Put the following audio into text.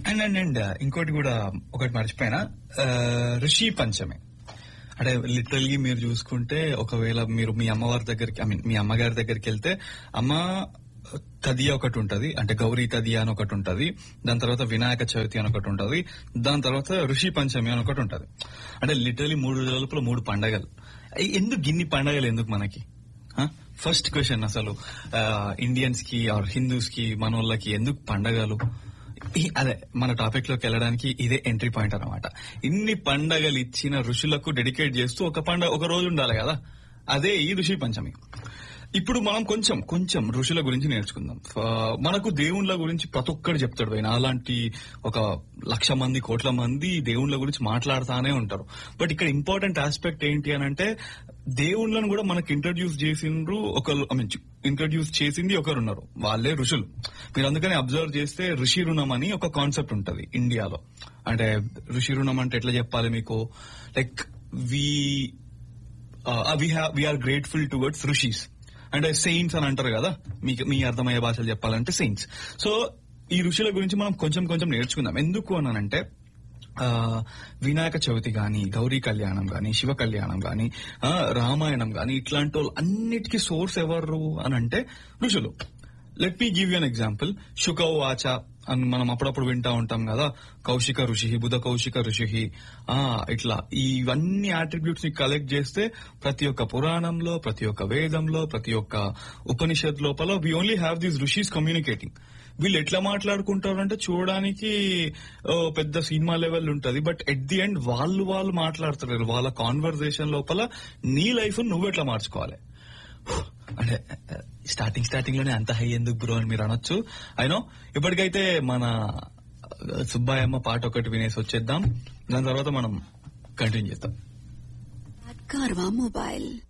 And and and ఇంకోటి కూడా ఒకటి మర్చిపోయినా ఆ, ఋషి పంచమి అంటే లిటరల్లీ మీరు చూసుకుంటే ఒకవేళ మీరు మీ అమ్మవారి దగ్గరికి ఐ మీన్ మీ అమ్మగారి దగ్గరికి వెళ్తే అమ్మ తదియ ఒకటి ఉంటది అంటే గౌరీ తదియ అని ఒకటి ఉంటది దాని తర్వాత వినాయక చవితి అని ఒకటి ఉంటది దాని తర్వాత ఋషి పంచమి అని ఒకటి ఉంటది అంటే లిటరలీ మూడు రోజుల మూడు పండగలు అయ్ ఎందుకు గిన్ని పండగలు ఎందుకు మనకి ఫస్ట్ క్వశ్చన్ అసలు ఇండియన్స్ కి ఆర్ హిందూస్ కి మనోళ్ళకి ఎందుకు పండగలు ఈ- అదే మన టాపిక్ లోకి వెళ్ళడానికి ఇదే ఎంట్రీ పాయింట్ అన్నమాట ఇన్ని పండగలు ఇచ్చిన ఋషులకు డెడికేట్ చేస్తూ ఒక పండగ ఒక రోజు ఉండాలి కదా అదే ఈ ఋషి పంచమి ఇప్పుడు మనం కొంచెం కొంచెం ఋషుల గురించి నేర్చుకుందాం ఫ- మనకు దేవుళ్ళ గురించి ప్రతి ఒక్కరు చెప్తాడు ఆయన అలాంటి ఒక లక్ష మంది కోట్ల మంది దేవుళ్ళ గురించి మాట్లాడుతానే ఉంటారు బట్ ఇక్కడ ఇంపార్టెంట్ ఆస్పెక్ట్ ఏంటి అని అంటే దేవుళ్ళను కూడా మనకు ఇంట్రడ్యూస్ చేసిండ్రు ఒకరు ఐ మీన్ ఇంట్రడ్యూస్ చేసింది ఒకరు ఉన్నారు వాళ్ళే ఋషులు మీరు అందుకని అబ్జర్వ్ చేస్తే ఋషి రుణం అని ఒక కాన్సెప్ట్ ఉంటది ఇండియాలో అంటే ఋషి రుణం అంటే ఎట్లా చెప్పాలి మీకు like we we are grateful towards rishis అంటే సెయింట్స్ అని అంటారు కదా మీకు మీ అర్థమయ్యే భాషలు చెప్పాలంటే సెయింట్స్ సో ఈ ఋషుల గురించి మనం కొంచెం కొంచెం నేర్చుకుందాం ఎందుకు అనంటే ఆ, వినాయక చవితి గాని గౌరీ కళ్యాణం గాని శివ కళ్యాణం గాని ఆ, రామాయణం గాని ఇట్లాంటి వాళ్ళు అన్నిటికీ సోర్స్ ఎవరు అని అంటే ఋషులు let me give you an example శుకవాచ అని మనం అప్పుడప్పుడు వింటా ఉంటాం కదా కౌశిక ఋషి బుధ కౌశిక ఋషి ఆ ఇట్లా ఇవన్నీ ఆట్రిబ్యూట్స్ ని కలెక్ట్ చేస్తే ప్రతి ఒక్క పురాణంలో ప్రతి ఒక్క వేదంలో ప్రతి ఒక్క ఉపనిషత్ లోపల we only have these rishis communicating వీళ్ళు ఎట్లా మాట్లాడుకుంటారు అంటే చూడడానికి ఓ, పెద్ద సినిమా లెవెల్ ఉంటది బట్ ఎట్ ది ఎండ్ వాళ్ళు వాళ్ళు మాట్లాడుతారు వాళ్ళ కాన్వర్సేషన్ లోపల నీ లైఫ్ నువ్వు ఎట్లా మార్చుకోవాలి అంటే స్టార్టింగ్ స్టార్టింగ్ లోనే అంత హై ఎందుకు బ్రో అని మీరు అనొచ్చు అయినో ఇప్పటికైతే మన సుబ్బాయమ్మ పాట ఒకటి వినేసి వచ్చేద్దాం దాని తర్వాత మనం కంటిన్యూ చేద్దాం Karwa Mobile.